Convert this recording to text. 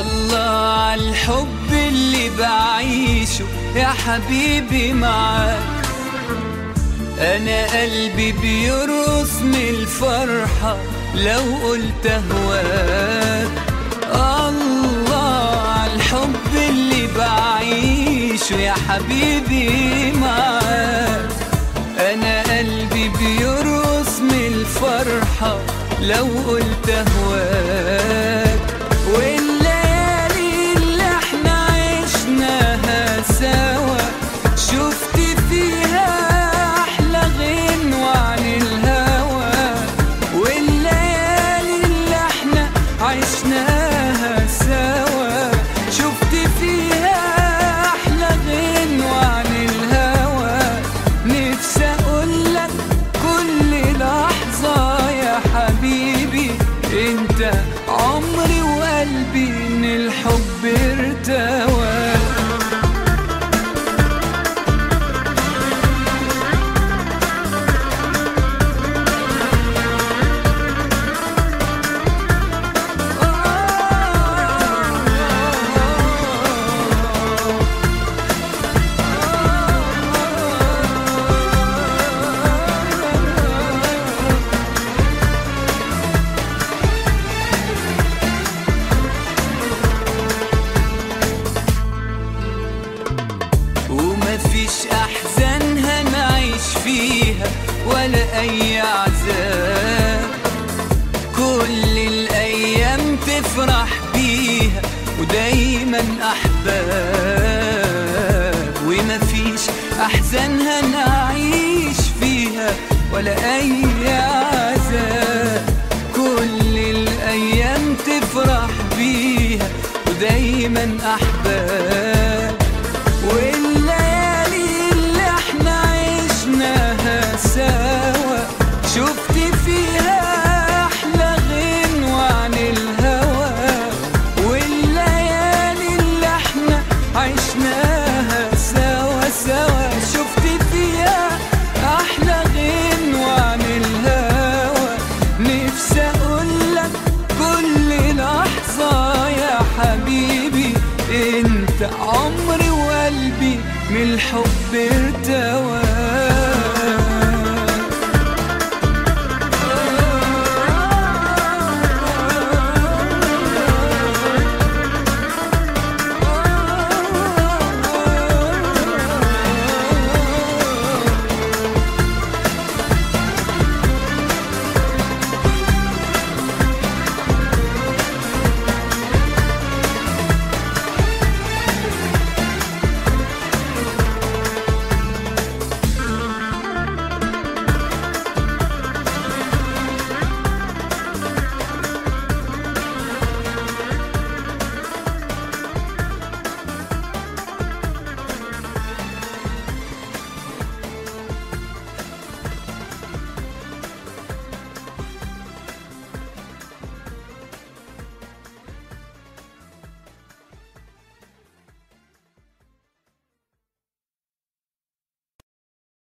الله عالحب اللي بعيشه يا حبيبي معاك انا قلبي بيرقص من الفرحة لو قلت اهواك الله عالحب اللي بعيشه يا حبيبي معاك انا قلبي بيرقص من الفرحة لو قلت اهواك والليالي اللي احنا عشناها سوا شفت فيها احلى غنوة عن الهوى والليالي اللي احنا عشناها سوا شفت فيها احلى غنوة عن الهوى نفسي اقولك كل لحظة يا حبيبي انت عمري وقلبي من الحب ارتوى ومفيش احزان هنعيش فيها ولا اي عذاب كل الايام تفرح بيها ودايما احباب ومفيش احزان هنعيش فيها ولا اي عذاب كل الايام تفرح بيها ودايما احباب والليالي اللي احنا عشناها سوا شفت فيها احلى غنوة عن الهوى والليالي اللي احنا عشناها سوا سوا شفت فيها احلى غنوة عن الهوى نفسي اقولك كل لحظة يا حبيبي انت عمري وقلبي من الحب ارتوى